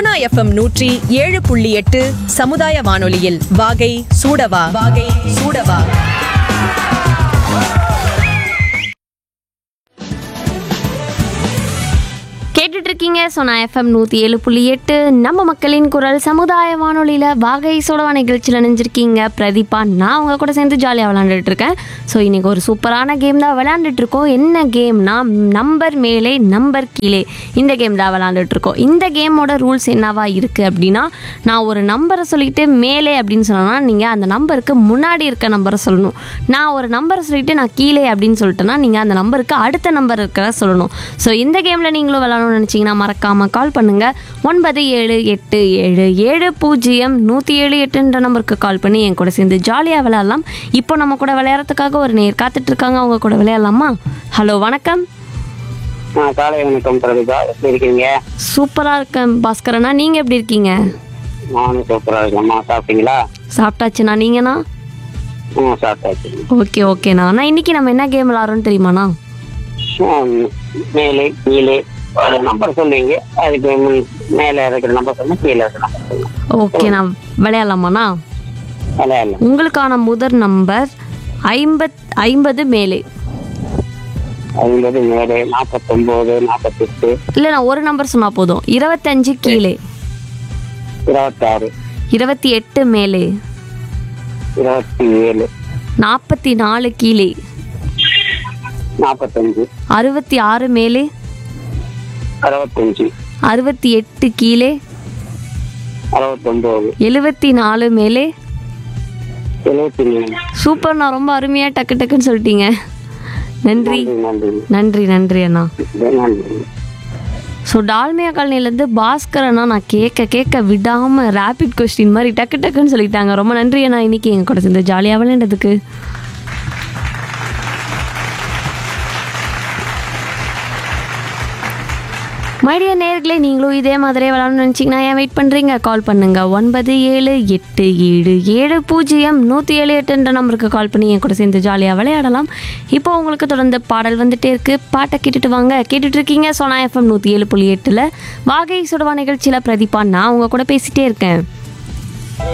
Sona FM நூற்றி ஏழு புள்ளி எட்டு சமுதாய வானொலியில் வாகை சூடவா வாகை சூடவா கேட்டுட்டு இருக்கீங்க சொன்னா எஃப்எம் நூற்றி ஏழு புள்ளி எட்டு நம்ம மக்களின் குரல் சமுதாய வானொலியில் வாகை சோடவா நிகழ்ச்சியில் நினைஞ்சிருக்கீங்க பிரதீபா நான் அவங்க கூட சேர்ந்து ஜாலியாக விளாண்டுட்டு இருக்கேன் ஸோ இன்னைக்கு ஒரு சூப்பரான கேம் தான் விளையாண்டுட்டு இருக்கோம் என்ன கேம்னா நம்பர் மேலே நம்பர் கீழே இந்த கேம் தான் விளாண்டுட்டு இருக்கோம் இந்த கேமோட ரூல்ஸ் என்னவா இருக்குது அப்படின்னா நான் ஒரு நம்பரை சொல்லிட்டு மேலே அப்படின்னு சொன்னேன்னா நீங்கள் அந்த நம்பருக்கு முன்னாடி இருக்க நம்பரை சொல்லணும் நான் ஒரு நம்பரை சொல்லிட்டு நான் கீழே அப்படின்னு சொல்லிட்டேன்னா நீங்கள் அந்த நம்பருக்கு அடுத்த நம்பர் இருக்கிற சொல்லணும் ஸோ இந்த கேமில் நீங்களும் விளாடணும்னு நினச்சிங்கன்னா மறக்காமல் கால் பண்ணுங்கள் ஒன்பது ஏழு எட்டு ஏழு ஏழு பூஜ்ஜியம் நூற்றி ஏழு எட்டுன்ற நம்பருக்கு கால் பண்ணி என் கூட சேர்ந்து ஜாலியாக விளையாடலாம் இப்போ நம்ம கூட விளையாடுறதுக்காக ஒரு நேர் காத்துட்டு இருக்காங்க அவங்க கூட விளையாடலாமா ஹலோ வணக்கம் ஆ காலை வணக்கம் பிரதீபா எப்படி இருக்கீங்க சூப்பராக இருக்கேன் பாஸ்கரண்ணா நீங்கள் எப்படி இருக்கீங்க நானும் சூப்பரா இருக்கேம்மா சாப்பிட்டீங்களா சாப்பிட்டாச்சுண்ணா நீங்கண்ணா ம் சாப்பிட்டாச்சு ஓகே ஓகேண்ணா அண்ணா இன்னைக்கு நம்ம என்ன கேம் விளாட்றோம்னு தெரியுமாண்ணா ம், மேலே கீழே ஒரு நம்பர் சொல்லுவீங்க அதுக்கு முன் மேலே இருக்கிற நம்பர் சொன்னா கீழே இருக்கிற நம்பர் சொல்லுங்க ஓகே நான் விளையாடலாமாண்ணா விளையாடலாம் உங்களுக்கான முதல் நம்பர் ஐம்பத் ஐம்பது மேலே ஐம்பது மேலே நாற்பத்தொம்போது நாற்பத்தெட்டு இல்லை நான் ஒரு நம்பர் சொன்னால் போதும் இருபத்தஞ்சு கீழே இருபத்தாறு இருபத்தி எட்டு மேலே இருபத்தி ஏழு நாற்பத்தி நாலு கீழே நாற்பத்தஞ்சு அறுபத்தி ஆறு மேலே அறுபத்தஞ்சு அறுபத்தி எட்டு கீழே அறுபத்தொம்போது எழுபத்தி நாலு மேலே எழுபத்தி மூணு சூப்பர் நான் ரொம்ப அருமையாக டக்கு டக்குன்னு சொல்லிட்டீங்க நன்றி நன்றி நன்றி நன்றி அண்ணா நன்றி ஸோ டால்மியா காலனிலேருந்து பாஸ்கர் அண்ணா நான் கேட்க கேட்க விடாமல் ரேபிட் கொஸ்டின் மாதிரி டக்கு டக்குன்னு சொல்லிட்டாங்க ரொம்ப நன்றி அண்ணா இன்னைக்கு எங்கள் கூட சேர்ந்து ஜாலியாக விளையாண்டதுக்கு மைடிய நேர்களே நீங்களும் இதே மாதிரியே விளாடணும்னு நினச்சிங்கன்னா ஏன் வெயிட் பண்ணுறீங்க கால் பண்ணுங்க ஒன்பது ஏழு எட்டு ஏழு ஏழு பூஜ்ஜியம் நூற்றி ஏழு எட்டுன்ற நம்பருக்கு கால் பண்ணி என் கூட சேர்ந்து ஜாலியாக விளையாடலாம் இப்போ உங்களுக்கு தொடர்ந்து பாடல் வந்துட்டே இருக்கு பாட்டை கேட்டுட்டு வாங்க கேட்டுட்டு இருக்கீங்க சோனா எஃப்எம் நூற்றி ஏழு புள்ளி எட்டில் வாகை சுடவா நிகழ்ச்சியில் பிரதீபா நான் உங்க கூட பேசிட்டே இருக்கேன்